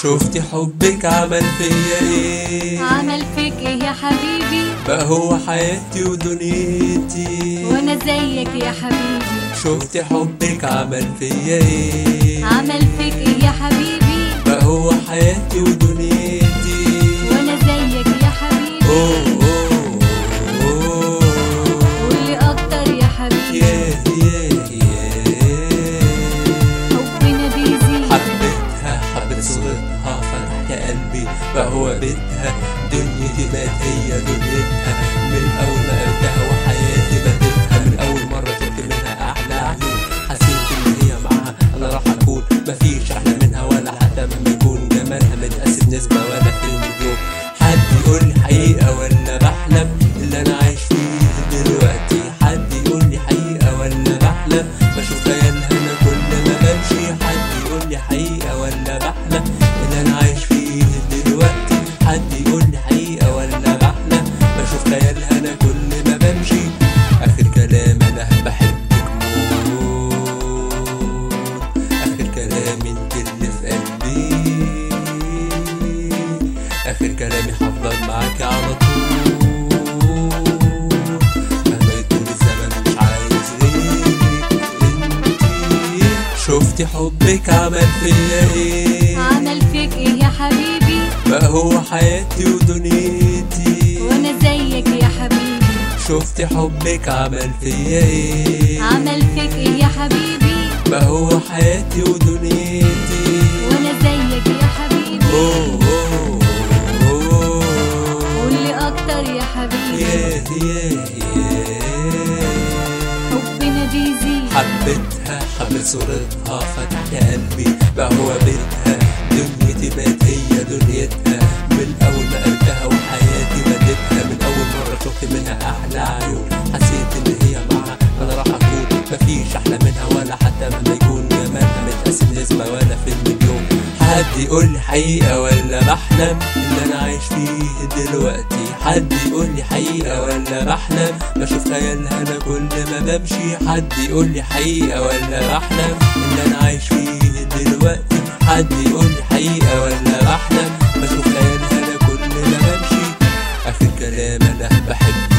شفتي حبك عمل فيا ايه عمل فيك ايه يا حبيبي بقى هو حياتي ودنيتي وانا زيك يا حبيبي شفتي حبك عمل فيا ايه عمل فيك ايه يا حبيبي بقى هو حياتي ودنيتي وانا زيك يا حبيبي اوه اوه اوه قولي اكتر يا حبيبي ياه ياه ياه حبنا بيزيد حبيتها حبيت صورتها فتحت قلبي بقى هو بيتها دنيتي بقت هي دنيتها من اول ما قابلتها وحياتي بديتها من اول مرة شفت منها احلى عيون حسيت ان هي معاها انا راح اكون مفيش احلى منها ولا حتى مهما يكون جمالها متقاسم نسبة ولا في المليون حد يقول لي حقيقة ولا بحلم اللي انا عايش فيه دلوقتي حد يقول لي حقيقة ولا بحلم بشوف خيالها انا كل ما بمشي حد يقول لي حقيقة ولا بحلم اللي انا عايش فيه دلوقتي حد يقول لي حقيقة ولا بحلم بشوف خيالها انا كل ما بمشي اخر كلام انا بحبك موت اخر كلام انت اللي في قلبي اخر كلامي هفضل معاكي على طول مهما يطول الزمن مش عايز غيرك انتي شفتي حبك عمل فيا ايه عمل فيك ايه يا حبيبي بقى هو حياتي ودنيتي وانا زيك يا حبيبي شفتي حبك عمل فيا ايه عمل فيك ايه يا حبيبي بقى هو حياتي ودنيتي وانا زيك يا حبيبي اوه اوه اوه قولي اكتر يا حبيبي ياه ياه ياه حبنا بيزيد حبيتها حبيت صورتها فتحت قلبي بقى هو بيتها دنيتي بقت هي دنيتها من اول ما قابلتها وحياتي بديتها من اول مرة شفت منها احلى عيون حسيت ان هي معاها انا راح اكون مفيش احلى منها ولا حتى مهما يكون جمالها متقاسم نسبة ولا في المليون حد يقول لي حقيقة ولا بحلم اللي انا عايش فيه دلوقتي حد يقول لي حقيقة ولا بحلم بشوف خيالها انا كل ما بمشي حد يقول لي حقيقة ولا بحلم اللي انا عايش فيه دلوقتي حد يقول لي حقيقة ولا بحلم بشوف خيالها انا كل ما بمشي اخر كلام انا بحب